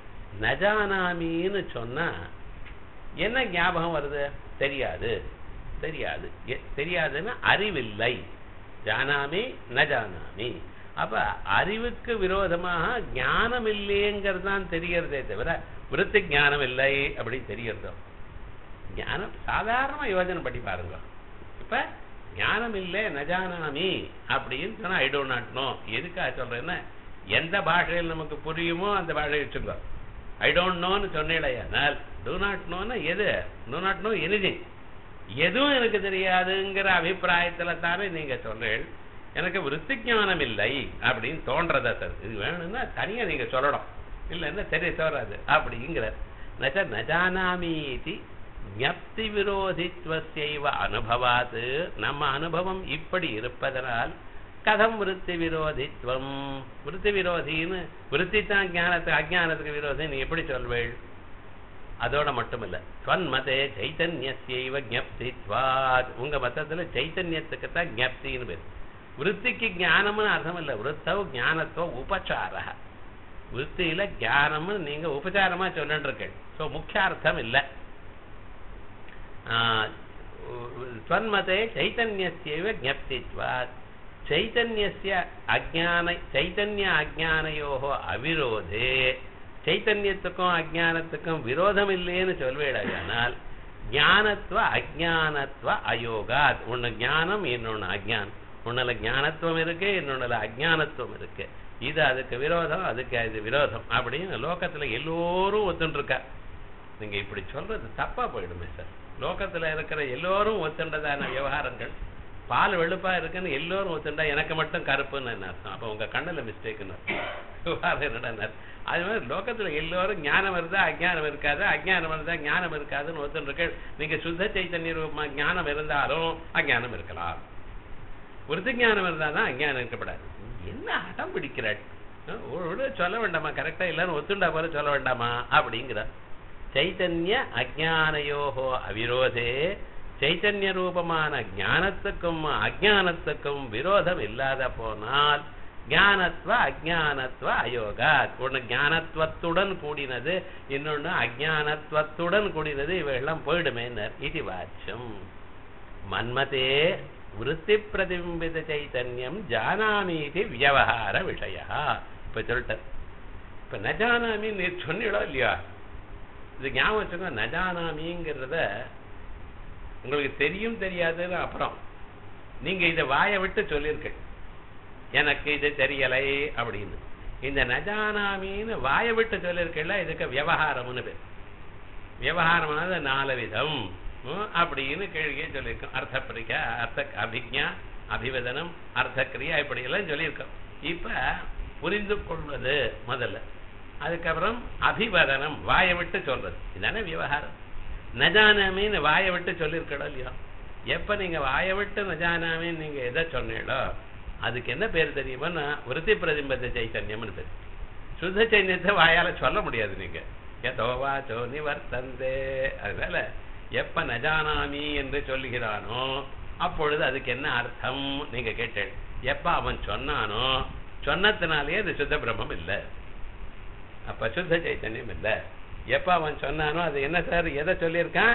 நஜானாமின்னு சொன்னா என்ன ஞாபகம் வருது தெரியாது தெரியாது எ- தெரியாதுன்னா அறிவில்லை ஜானாமி ந ஜானாமி அப்ப அறிவுக்கு விரோதமாக ஞானம் இல்லைங்கிறது தான் தெரியறதே தவிர விருத்தி ஞானம் இல்லை அப்படின்னு தெரியறதோ ஞானம் சாதாரணமா யோஜனை பண்ணி பாருங்க இப்ப ஞானம் இல்லை நஜானாமி அப்படின்னு சொன்னா ஐ டோன்ட் நாட் நோ எதுக்காக சொல்றேன்னா எந்த பாஷையில் நமக்கு புரியுமோ அந்த பாஷையை வச்சுக்கோ ஐ டோன்ட் நோன்னு சொன்னேடையானால் டூ நாட் நோன்னா எது டூ நாட் நோ எனிதிங் எதுவும் எனக்கு தெரியாதுங்கிற அபிப்பிராயத்துல தானே நீங்க சொல்றீள் எனக்கு விருத்தி ஞானம் இல்லை அப்படின்னு தோன்றதா சார் இது வேணும்னா தனியா நீங்க சொல்லணும் இல்லைன்னா தெரிய தோறாது அப்படிங்கிற நச்ச நஜானாமி இது ஞப்தி விரோதித்வசைவ அனுபவாது நம்ம அனுபவம் இப்படி இருப்பதனால் கதம் விருத்தி விரோதித்வம் விருத்தி விரோதின்னு விருத்தி தான் ஞானத்துக்கு அஜானத்துக்கு விரோதி நீ எப்படி சொல்வேள் அதோட மட்டுமில்ல ஸ்வன்மதே சைத்தன்யஸ்யைவ ஜப்தித்வாத் உங்க மத்தத்துல சைத்தன்யத்துக்கு தான் ஜப்தின்னு பேர் விருத்திக்கு ஞானம்னு அர்த்தம் இல்ல விருத்தவ் ஞானத்தோ உபச்சார விருத்தியில ஞானம்னு நீங்க உபச்சாரமா சொல்லிட்டு இருக்கேன் சோ முக்கிய அர்த்தம் இல்ல ஸ்வன்மதே சைத்தன்யஸ்யைவ ஜப்தித்வாத் ಚೈತನ್ಯಸ್ಯ ಅಜ್ಞಾನ ಚೈತನ್ಯ ಅಜ್ಞಾನಯೋಹೋ ಅವಿರೋಧೇ ಚೈತನ್ಯத்துக்கும் அஜானத்துக்கும் விரோதம் இல்லைன்னு சொல்வேடையானால் ஞானத்துவ அஜானத்துவ அயோகாத் ஒண்ணு ஞானம் இன்னொன்னு அஜானம் ஒண்ணுல ஞானத்துவம் இருக்கு இன்னொன்னுல அஜானத்துவம் இருக்கு இது அதுக்கு விரோதம் அதுக்கு அது விரோதம் அப்படின்னு லோகத்துல எல்லோரும் ஒத்துன்னு இருக்கா நீங்க இப்படி சொல்றது தப்பா போயிடுமே சார் லோகத்துல இருக்கிற எல்லோரும் ஒத்துண்டதான விவகாரங்கள் பால் வெளுப்பா இருக்குன்னு எல்லோரும் ஒத்துண்டா எனக்கு மட்டும் கருப்புன்னு என்ன அர்த்தம் அப்ப உங்க கண்ணுல மிஸ்டேக்னு விவகாரம் என்னடா அது மாதிரி லோகத்துல எல்லோரும் ஞானம் வருதா அஜ்ஞானம் இருக்காது அஜ்ஞானம் இருந்தா ஞானம் இருக்காதுன்னு ஒருத்தன் இருக்கு நீங்க சுத்த சைத்தன்ய ரூபமா ஞானம் இருந்தாலும் அஜ்ஞானம் இருக்கலாம் விருத்தி ஞானம் இருந்தா தான் அஜ்ஞானம் இருக்கப்படாது என்ன அடம் பிடிக்கிறாள் அஹ் ஒரு சொல்ல வேண்டாமா கரெக்டா எல்லாரும் ஒத்துண்டா போல சொல்ல வேண்டாமா அப்படிங்கிற சைத்தன்ய அஜானயோகோ அவிரோதே சைத்தன்ய ரூபமான ஞானத்துக்கும் அஜானத்துக்கும் விரோதம் இல்லாத போனால் ஞானத்துவ அஜானத்துவ அயோகா ஒண்ணு ஞானத்துவத்துடன் கூடினது இன்னொன்னு அஜானத்துவத்துடன் கூடினது இவையெல்லாம் போயிடுமேனர் இது வாச்சம் மன்மதே விருத்தி பிரதிபிம்பித சைத்தன்யம் ஜானாமீதி வியவகார விஷய இப்ப சொல்லிட்டேன் இப்ப நஜானாமி நீ சொன்னீடோ இல்லையா இது ஞாபகம் வச்சுக்கோ நஜானாமிங்கிறத உங்களுக்கு தெரியும் தெரியாதுன்னு அப்புறம் நீங்க இதை வாயை விட்டு சொல்லியிருக்க எனக்கு இது தெரியலை அப்படின்னு இந்த நஜானாமின்னு வாயை விட்டு சொல்லியிருக்கல இதுக்கு விவகாரம்னு பேர் விவகாரமானது நாலு விதம் ம், அப்படின்னு கேள்வியே சொல்லியிருக்கோம் அர்த்த பிரிக்கா அர்த்த அபிக்ஞா அபிவதனம் அர்த்த கிரியா இப்படி எல்லாம் சொல்லியிருக்கோம் இப்ப புரிந்து கொள்வது முதல்ல அதுக்கப்புறம் அபிவதனம் வாயை விட்டு சொல்றது இதுதானே விவகாரம் நஜானாமின்னு வாயை விட்டு சொல்லியிருக்கடோ இல்லையோ எப்ப நீங்க வாயை விட்டு நஜானாமின்னு நீங்க எதை சொன்னீங்களோ அதுக்கு என்ன பேர் தெரியுமா விருத்தி பிரதிபத்த சைத்தன்யம்னு பேர் சுத்த சைத்தன்யத்தை வாயால சொல்ல முடியாது நீங்க எதோ வாச்சோ நிவர்த்தந்தே அதனால எப்ப நஜானாமி என்று சொல்லுகிறானோ அப்பொழுது அதுக்கு என்ன அர்த்தம் நீங்க கேட்டேன் எப்ப அவன் சொன்னானோ சொன்னதுனாலேயே அது சுத்த பிரம்மம் இல்லை அப்ப சுத்த சைத்தன்யம் இல்லை எப்ப அவன் சொன்னானோ அது என்ன சார் எதை சொல்லியிருக்கான்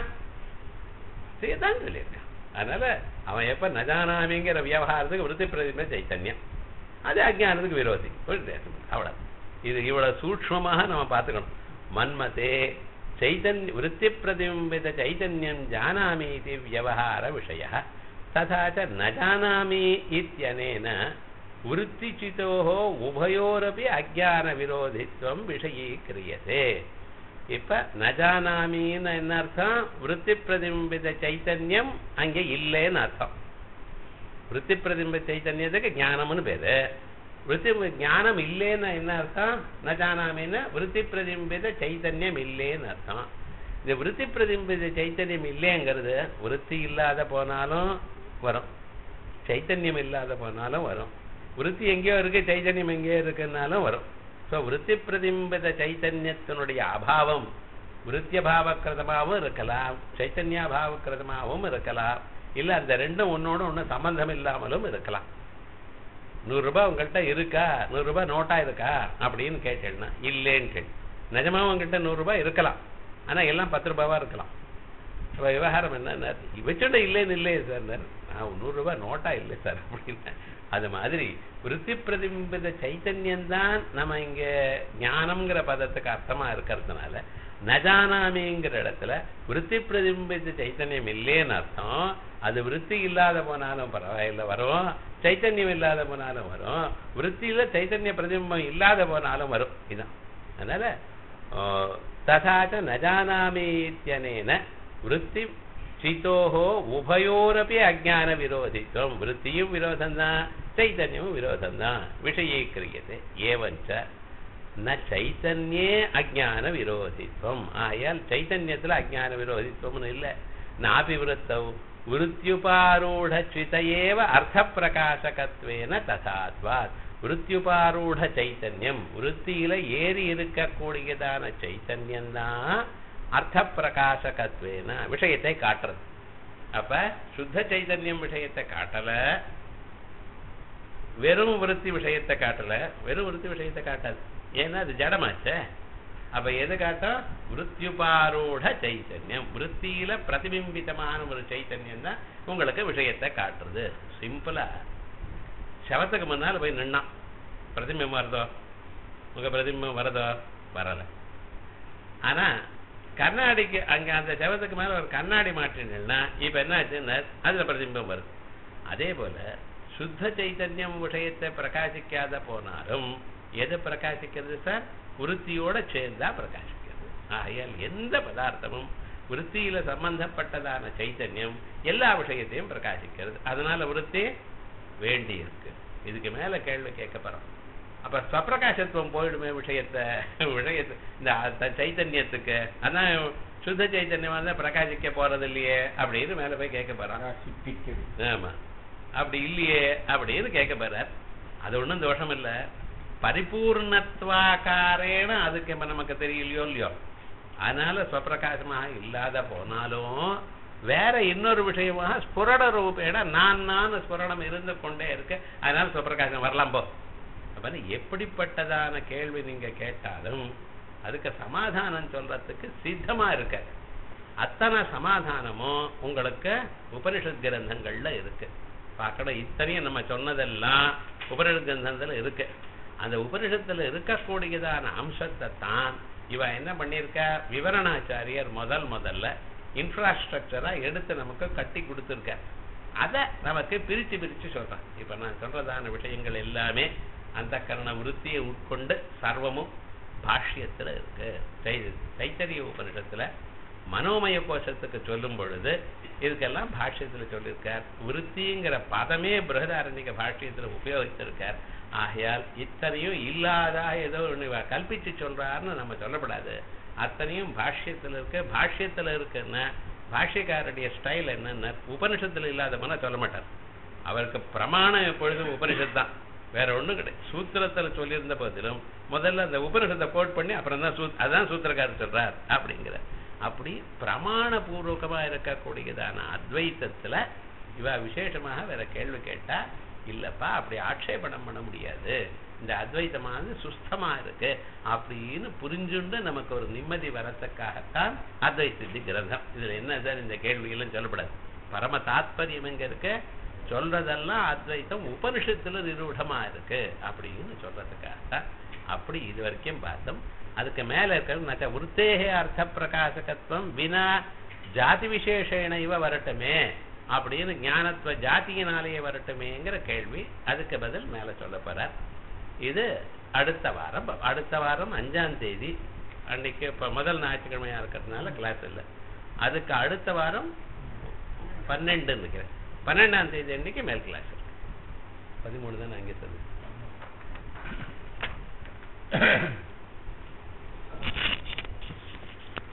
தான் சொல்லியிருக்கான் அதனால அவன் எப்ப நஜானாமிங்கிற விவகாரத்துக்கு விருத்தி பிரதிப சைத்தன்யம் அது அஜ்ஞானத்துக்கு விரோதி புரியுது? அவ்வளவு இது இவ்வளவு சூக்ஷ்மமாக நம்ம பார்த்துக்கணும் மன்மதே चैतन्य वृत्तिप्रतिबिम्बित चैतन्यं जानामि इति व्यवहारविषयः तथा च न जानामि इत्यनेन वृत्तिचितोः उभयोरपि अज्ञानविरोधित्वं विषयीक्रियते இப்ப நஜானாமின்னு என்ன அர்த்தம் விருத்தி பிரதிபிம்பித சைத்தன்யம் அங்கே இல்லைன்னு அர்த்தம் விருத்தி பிரதிபிம்ப சைத்தன்யத்துக்கு ஞானம்னு பேரு விருத்தி ஞானம் இல்லைன்னு என்ன அர்த்தம் நஜானாமின்னு விருத்தி பிரதிபிம்பித சைத்தன்யம் இல்லைன்னு அர்த்தம் இந்த விருத்தி பிரதிபிம்பித சைத்தன்யம் இல்லைங்கிறது விருத்தி இல்லாத போனாலும் வரும் சைத்தன்யம் இல்லாத போனாலும் வரும் விருத்தி எங்கேயோ இருக்கு சைத்தன்யம் எங்கேயோ இருக்குன்னாலும் வரும் ஸோ விருத்தி பிரதிபிம்பித சைத்தன்யத்தினுடைய அபாவம் விருத்தியபாவக்கிரதமாகவும் இருக்கலாம் சைத்தன்யாபாவக்கிரதமாகவும் இருக்கலாம் இல்ல அந்த ரெண்டும் ஒன்னோட ஒண்ணு சம்பந்தம் இல்லாமலும் இருக்கலாம் நூறு ரூபாய் உங்கள்கிட்ட இருக்கா நூறு ரூபாய் நோட்டா இருக்கா அப்படின்னு கேட்டேன்னா இல்லேன்னு கேட்டு நிஜமா உங்ககிட்ட நூறு ரூபாய் இருக்கலாம் ஆனா எல்லாம் பத்து ரூபாவா இருக்கலாம் அப்ப விவகாரம் என்ன வச்சுட இல்லைன்னு இல்லையே சார் நான் நூறு ரூபாய் நோட்டா இல்லை சார் அப்படின்னு அது மாதிரி விருத்தி பிரதிபிம்பித சைத்தன்யம் தான் நம்ம இங்க ஞானம்ங்கிற பதத்துக்கு அர்த்தமா இருக்கிறதுனால நஜானாமிங்கிற இடத்துல விருத்தி பிரதிபிம்பித்த சைத்தன்யம் இல்லைன்னு அர்த்தம் அது விருத்தி இல்லாத போனாலும் பரவாயில்ல வரும் சைத்தன்யம் இல்லாத போனாலும் வரும் விருத்தியில சைத்தன்ய பிரதிபிம்பம் இல்லாத போனாலும் வரும் இதுதான் அதனால ததாச்ச நஜானாமி இத்தியனேன விருத்தி சித்தோஹோ உபயோரப்பி அஜான விரோதித்துவம் விருத்தியும் விரோதம்தான் சைத்தன்யமும் விரோதம்தான் விஷயீக்கிரியத்தை ஏவஞ்ச ந சைத்தன்யே அஜான விரோதித்துவம் ஆயால் சைத்தன்யத்துல அஜான விரோதித்துவம்னு இல்லை நாபி விருத்தவ் விருத்தியுபாரூಢ சிதையேவ அர்த்த பிரகாசகத்வேன ததாத்வாத் விருத்தியுபாரூಢ சைத்தன்யம் விருத்தியில ஏறி இருக்கக்கூடியதான சைத்தன்யம் தான் அர்த்த பிரகாசகத்வேன விஷயத்தை காட்டுறது அப்ப சுத்த சைத்தன்யம் விஷயத்தை காட்டல வெறும் விருத்தி விஷயத்தை காட்டல வெறும் விருத்தி விஷயத்தை காட்டாது ஏன்னா அது ஜடமாச்சே அப்ப எது காட்டும் விருத்தியுபாரூಢ சைத்தன்யம் விருத்தியில பிரதிபிம்பித்தமான ஒரு சைத்தன்யம் தான் உங்களுக்கு விஷயத்தை காட்டுறது சிம்பிளா சவத்துக்கு முன்னால போய் நின்னான் பிரதிபிம்பம் வருதோ உங்க பிரதிபிம்பம் வருதோ வரல ஆனா கண்ணாடிக்கு அங்க அந்த சவத்துக்கு மேல ஒரு கண்ணாடி மாற்றினா இப்ப என்ன ஆச்சுன்னா அதுல பிரதிபிம்பம் வருது அதே போல சுத்த சைத்தன்யம் விஷயத்தை பிரகாசிக்காத போனாலும் எது பிரகாசிக்கிறது சார் விருத்தியோட சேர்ந்தா பிரகாசிக்கிறது ஆகையால் எந்த பதார்த்தமும் விருத்தியில சம்பந்தப்பட்டதான சைத்தன்யம் எல்லா விஷயத்தையும் பிரகாசிக்கிறது அதனால விருத்தி வேண்டி இருக்கு இதுக்கு மேல கேள்வி கேட்க போறோம் அப்ப ஸ்வப்பிரகாசத்துவம் போயிடுமே விஷயத்த விஷயத்து இந்த சைத்தன்யத்துக்கு அதான் சுத்த சைத்தன்யமா தான் பிரகாசிக்க போறது இல்லையே அப்படின்னு மேல போய் கேட்க போறான் ஆமா அப்படி இல்லையே அப்படின்னு கேட்க போறார் அது ஒண்ணும் தோஷம் இல்ல பரிபூர்ணத்வாக்காரேன அதுக்கு இப்ப நமக்கு தெரியலையோ இல்லையோ அதனால ஸ்வப்பிரகாசமாக இல்லாத போனாலும் வேற இன்னொரு விஷயமாக ஸ்புரண ரூபேட நான் நான் ஸ்புரணம் இருந்து கொண்டே இருக்கு அதனால சுவப்பிரகாசம் வரலாம் போ அப்ப எப்படிப்பட்டதான கேள்வி நீங்க கேட்டாலும் அதுக்கு சமாதானம் சொல்றதுக்கு சித்தமா இருக்க அத்தனை சமாதானமும் உங்களுக்கு உபனிஷத் கிரந்தங்கள்ல இருக்கு பார்க்கணும் இத்தனையும் நம்ம சொன்னதெல்லாம் உபனிஷத் கிரந்தத்துல இருக்கு அந்த உபனிஷத்துல இருக்கக்கூடியதான அம்சத்தை தான் இவ என்ன பண்ணியிருக்கா விவரணாச்சாரியர் முதல் முதல்ல இன்ஃப்ராஸ்ட்ரக்சரா எடுத்து நமக்கு கட்டி கொடுத்துருக்க அதை நமக்கு பிரிச்சு பிரிச்சு சொல்றான் இப்ப நான் சொல்றதான விஷயங்கள் எல்லாமே அந்த கரண விருத்தியை உட்கொண்டு சர்வமும் பாஷ்யத்துல இருக்கு தை- தைத்தரிய உபனிஷத்துல மனோமய கோஷத்துக்கு சொல்லும் பொழுது இதுக்கெல்லாம் பாஷ்யத்துல சொல்லியிருக்கார் விருத்திங்கிற பதமே பிரகதாரண்யக பாஷ்யத்துல உபயோகித்திருக்கார் ஆகையால் இத்தனையும் இல்லாதா ஏதோ ஒண்ணு இவ கல்பிச்சு சொல்றாருன்னு நம்ம சொல்லப்படாது அத்தனையும் பாஷ்யத்துல இருக்கு பாஷ்யத்துல இருக்குன்னா பாஷ்யக்காரருடைய ஸ்டைல் என்னன்னா உபனிஷத்துல இல்லாதவன சொல்ல மாட்டார் அவருக்கு பிரமாணம் எப்பொழுதும் உபனிஷத் தான் வேற ஒண்ணும் கிடையாது சூத்திரத்துல சொல்லியிருந்த போதிலும் முதல்ல அந்த உபனிஷத்தை கோட் பண்ணி அப்புறம் தான் சூ அதான் சூத்திரக்காரர் சொல்றார் அப்படிங்கிற அப்படி பிரமாண பூர்வகமா இருக்கக்கூடியதான அத்வைத்தத்துல இவ விசேஷமாக வேற கேள்வி கேட்டா இல்லப்பா அப்படி ஆட்சேபணம் பண்ண முடியாது இந்த அத்வைத்தமானது சுஸ்தமா இருக்கு அப்படின்னு புரிஞ்சுண்டு நமக்கு ஒரு நிம்மதி வரத்துக்காகத்தான் அத்வைத சித்தி கிரந்தம் இதுல என்ன சார் இந்த கேள்விகளும் சொல்லப்படாது பரம தாத்பரியம் எங்க இருக்கு சொல்றதெல்லாம் அத்வைத்தம் உபனிஷத்துல நிரூಢமா இருக்கு அப்படின்னு சொல்றதுக்காகத்தான் அப்படி இது வரைக்கும் பார்த்தோம் அதுக்கு மேல இருக்கிறது விருத்தேகே அர்த்த பிரகாசகத்துவம் வினா ஜாதி விசேஷேன இவ வரட்டுமே அப்படின்னு ஞானத்துவ ஜாதியினாலேயே வரட்டுமேங்கிற கேள்வி அதுக்கு பதில் மேல சொல்ல போறார் இது அடுத்த வாரம் அடுத்த வாரம் அஞ்சாம் தேதி அன்னைக்கு இப்ப முதல் ஞாயிற்றுக்கிழமையா இருக்கிறதுனால கிளாஸ் இல்லை அதுக்கு அடுத்த வாரம் பன்னெண்டு நினைக்கிறேன் பன்னெண்டாம் தேதி அன்னைக்கு மேல் கிளாஸ் இருக்கு பதிமூணு தான் அங்கே சொல்லுங்க